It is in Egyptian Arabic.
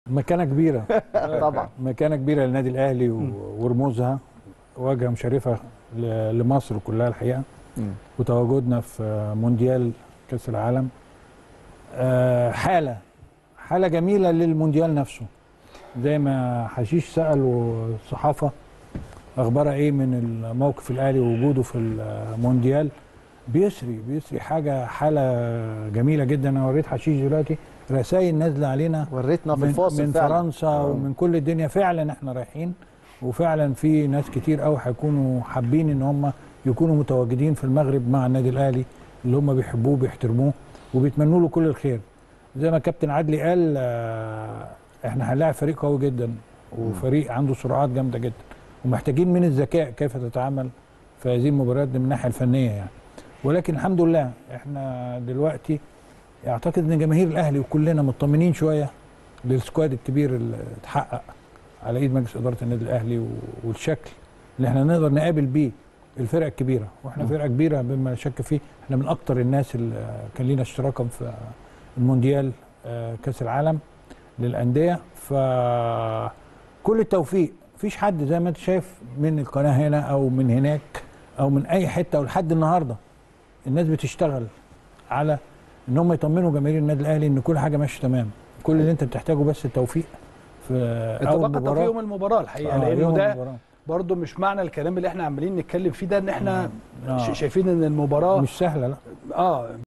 مكانه كبيره طبعا مكانه كبيره للنادي الاهلي و- ورموزها واجهه مشرفه ل- لمصر كلها الحقيقه مم. وتواجدنا في مونديال كاس العالم آه، حاله حاله جميله للمونديال نفسه زي ما حشيش سال والصحافه اخبارها ايه من الموقف الاهلي ووجوده في المونديال بيسري بيسري حاجه حاله جميله جدا انا وريت حشيش دلوقتي رسائل نازله علينا وريتنا في من, الفاصل من فعلا فرنسا ومن كل الدنيا فعلا احنا رايحين وفعلا في ناس كتير قوي هيكونوا حابين ان هم يكونوا متواجدين في المغرب مع النادي الاهلي اللي هم بيحبوه بيحترموه وبيتمنوا له كل الخير زي ما كابتن عدلي قال آه، احنا هنلاعب فريق قوي جدا وفريق عنده سرعات جامده جدا ومحتاجين من الذكاء كيف تتعامل في هذه المباريات من الناحيه الفنيه يعني ولكن الحمد لله احنا دلوقتي اعتقد ان جماهير الاهلي وكلنا مطمنين شويه للسكواد الكبير اللي اتحقق على ايد مجلس اداره النادي الاهلي و- والشكل اللي احنا نقدر نقابل بيه الفرق الكبيره واحنا فرقه كبيره بما لا شك فيه احنا من اكتر الناس اللي كان لينا اشتراكا في المونديال آه، كاس العالم للانديه فكل التوفيق مفيش حد زي ما انت شايف من القناه هنا او من هناك او من اي حته او لحد النهارده الناس بتشتغل على ان هم يطمنوا جماهير النادي الاهلي ان كل حاجه ماشيه تمام كل اللي انت بتحتاجه بس التوفيق في اول اتفق التوفيق يوم المباراه الحقيقه آه، لانه يوم ده المباراة. برضه مش معنى الكلام اللي احنا عمالين نتكلم فيه ده ان احنا آه. ش- شايفين ان المباراه مش سهله لا اه